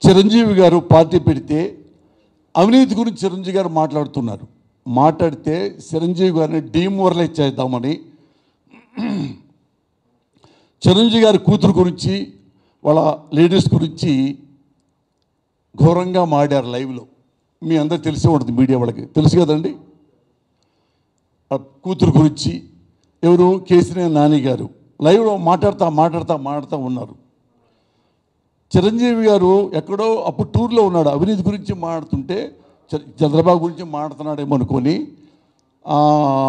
చిరంజీవి గారు పార్టీ పెడితే అవినీతి గురించి చిరంజీవి గారు మాట్లాడుతున్నారు మాట్లాడితే చిరంజీవి గారిని డీమోరలైజ్ చేద్దామని చిరంజీవి గారి కూతురు గురించి వాళ్ళ లేడీస్ గురించి ఘోరంగా మాడారు లైవ్లో మీ అందరు తెలిసే ఉంటుంది మీడియా వాళ్ళకి తెలుసు కదండి ఆ కూతురు గురించి ఎవరు కేసీఆర్ నాని గారు లైవ్లో మాట్లాడుతూ మాట్లాడుతూ మాట్లాడుతూ ఉన్నారు చిరంజీవి గారు ఎక్కడో అప్పుడు టూర్లో ఉన్నాడు అవినీతి గురించి మాట్లాడుతుంటే చ- చంద్రబాబు గురించి మాట్లాడుతున్నాడేమో అనుకొని ఆ,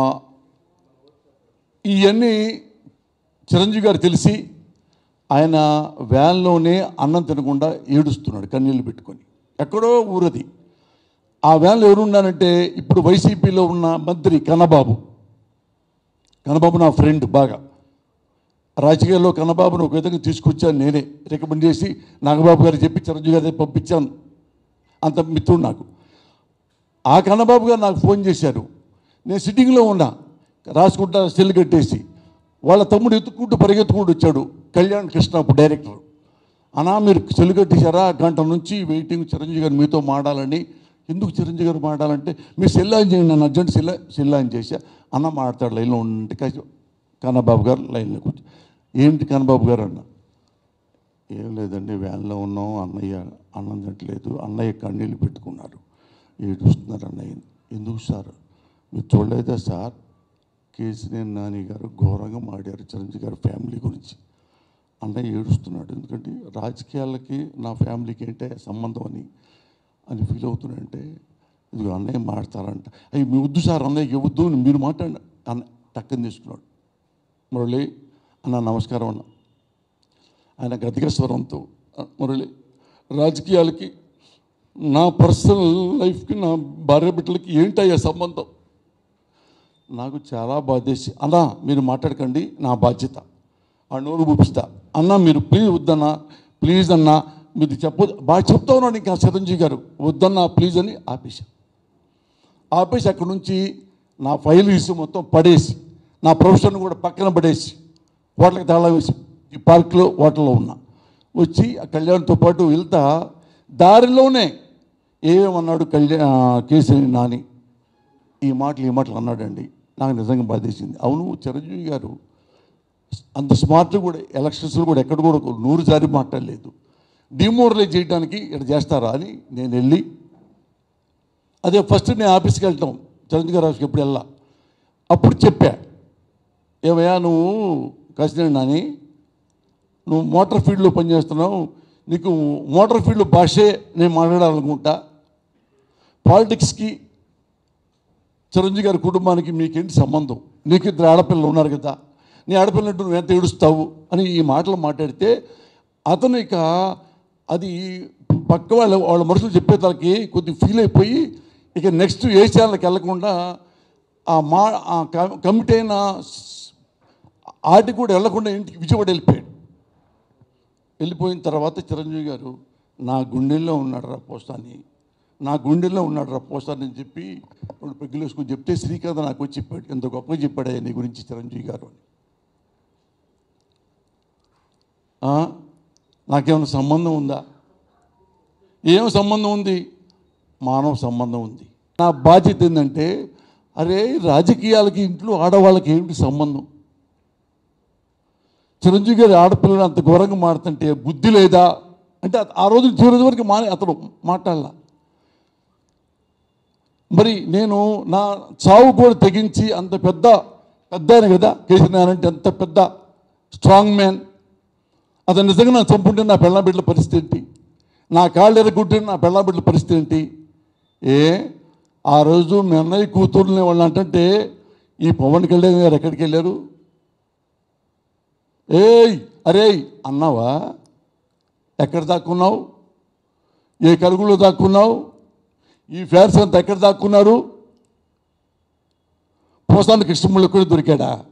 ఇవన్నీ చిరంజీవి గారు తెలిసి ఆయన వ్యాన్లోనే అన్నం తినకుండా ఏడుస్తున్నాడు కన్నీళ్ళు పెట్టుకొని ఎక్కడో ఊరది ఆ వ్యాన్లో ఎవరున్నానంటే ఇప్పుడు వైసీపీలో ఉన్న మంత్రి కన్నబాబు కన్నబాబు నా ఫ్రెండ్ బాగా రాజకీయాల్లో కన్నబాబును ఒక విధంగా తీసుకొచ్చాను నేనే రికమెండ్ చేసి నాగబాబు గారు చెప్పి చిరంజీవి గారి దగ్గరికి పంపించాను అంత మిత్రుడు నాకు ఆ కన్నబాబు గారు నాకు ఫోన్ చేశారు నేను సిట్టింగ్లో ఉన్నా రాసుకుంటా సెల్ కట్టేసి వాళ్ళ తమ్ముడు ఎత్తుకుంటూ పరిగెత్తుకుంటూ వచ్చాడు కళ్యాణ్ కృష్ణ అప్పుడు డైరెక్టర్ అనా మీరు సెల్ కట్టేశారా గంట నుంచి వెయిటింగ్ చిరంజీవి గారు మీతో మాడాలని ఎందుకు చిరంజీవి గారు మాడాలంటే మీరు సెల్ ఆన్ చేయండి నన్ను అర్జెంట్ సెల్ సెల్ ఆన్ చేశా అన్న మాడతాడు లైన్లో ఉంటే కాసి కన్నబాబు గారు లైన్లో కూర్చో ఏంటి కన్నబాబు గారు అన్న ఏం లేదండి వ్యాన్లో ఉన్నాం అన్నయ్య అన్నం తింటలేదు అన్నయ్య కన్నీళ్ళు పెట్టుకున్నారు ఏడుస్తున్నారు అన్నయ్య ఎందుకు సార్ మీరు చూడలేదా సార్ కేసీఆర్ నాని గారు ఘోరంగా మాడారు చిరంజీవి గారి ఫ్యామిలీ గురించి అన్నయ్య ఏడుస్తున్నాడు ఎందుకంటే రాజకీయాలకి నా ఫ్యామిలీకి ఏంటే సంబంధం అని అని ఫీల్ అవుతున్నాడంటే ఇది అన్నయ్య మాడతారంట అయ్యి మీ వద్దు సార్ అన్నయ్యకి ఇవ్వద్దు మీరు మాట్లాడండి అన్న టక్కని తీసుకున్నాడు మురళి అన్న నమస్కారం అన్న ఆయన గతిక స్వరంతో "ఆ, మురళి రాజకీయాలకి నా పర్సనల్ లైఫ్కి నా భార్య బిడ్డలకి ఏంటయ్యా సంబంధం నాకు చాలా బాధేసి అన్న మీరు మాట్లాడకండి నా బాధ్యత ఆ నోరు చూపిస్తా అన్న మీరు ప్లీజ్ వద్దన్నా ప్లీజ్ అన్నా మీరు చెప్పొద్దు బాగా చెప్తా ఉన్నాడు ఇంకా చిరంజీవి గారు వద్దన్నా ప్లీజ్ అని ఆపేశా ఆపేసి అక్కడి నుంచి నా ఫైల్ ఇసి మొత్తం పడేసి నా ప్రొఫెషన్ కూడా పక్కన పడేసి హోటల్కి తాళం వేసి ఈ పార్క్లో హోటల్లో ఉన్నా వచ్చి ఆ కళ్యాణ్తో పాటు వెళ్తా దారిలోనే ఏమన్నాడు కళ్యాణ్ కేసరి నాని ఈ మాటలు ఈ మాటలు అన్నాడండి నాకు నిజంగా బాధేసింది అవును చిరంజీవి గారు అంత స్మార్ట్ కూడా ఎలక్షన్స్లో కూడా ఎక్కడ కూడా ఒక నూరు జారి మాట్లాడలేదు డిమోరలైజ్ చేయడానికి ఇక్కడ చేస్తారా అని నేను వెళ్ళి అదే ఫస్ట్ నేను ఆఫీస్కి వెళ్తాం చిరంజీవి గారు ఆఫీస్కి ఎప్పుడు వెళ్ళా అప్పుడు చెప్పా ఏమయ్యా నువ్వు కాసిన నాని నువ్వు మోటార్ ఫీల్డ్లో పనిచేస్తున్నావు నీకు మోటార్ ఫీల్డ్ భాషే నేను మాట్లాడాలనుకుంటా పాలిటిక్స్కి చిరంజీవి గారి కుటుంబానికి మీకేంటి సంబంధం నీకు ఇద్దరు ఆడపిల్లలు ఉన్నారు కదా నీ ఆడపిల్లంటూ నువ్వు ఎంత ఏడుస్తావు అని ఈ మాటలు మాట్లాడితే అతను ఇక అది పక్క వాళ్ళ వాళ్ళ మనుషులు చెప్పేదానికి కొద్ది ఫీల్ అయిపోయి ఇక నెక్స్ట్ ఏ ఛానల్కి వెళ్ళకుండా ఆ మా ఆ కమ్- కమిటీ అయిన ఆటికి కూడా వెళ్ళకుండా ఇంటికి విజయవాడ వెళ్ళిపోయాడు వెళ్ళిపోయిన తర్వాత చిరంజీవి గారు నా గుండెల్లో ఉన్నాడు రా పోస్తాని నా గుండెల్లో ఉన్నాడు రా పోస్తాని అని చెప్పి రెండు పెగ్గులు వేసుకొని చెప్తే శ్రీకాంత్ నాకు వచ్చి చెప్పాడు ఎంత గొప్పగా చెప్పాడు నీ గురించి చిరంజీవి గారు అని ఆ? నాకేమైనా సంబంధం ఉందా ఏం సంబంధం ఉంది మానవ సంబంధం ఉంది నా బాధ్యత ఏంటంటే అరే రాజకీయాలకి ఇంట్లో ఆడవాళ్ళకి ఏమిటి సంబంధం చిరంజీవి గారి ఆడపిల్లలు అంత ఘోరంగా మాడుతుంటే బుద్ధి లేదా అంటే అత- ఆ రోజు చివరి రోజు వరకు మానే అతను మాట్లాడాల మరి నేను నా చావు కూడా తెగించి అంత పెద్ద పెద్ద ఆయన కదా కేసీఆర్ అంటే అంత పెద్ద స్ట్రాంగ్ మ్యాన్ అతను నిజంగా నా చంపుంటే నా పెళ్ళ బిడ్డల పరిస్థితి ఏంటి నా కాళ్ళు ఎరగొట్టిన నా పెళ్ళ బిడ్డల పరిస్థితి ఏంటి ఏ ఆ రోజు మీ అన్నయ్య కూతుర్ని వాళ్ళు అంటే ఈ పవన్ కళ్యాణ్ గారు ఎక్కడికి వెళ్ళారు ఏయ్ అరే అన్నావా ఎక్కడ దాక్కున్నావు ఏ కరుగులో దాక్కున్నావు ఈ ఫ్యాన్స్ అంతా ఎక్కడ దాక్కున్నారు పోసానికి కృష్ణముళ్ళు కూడా దొరికాడా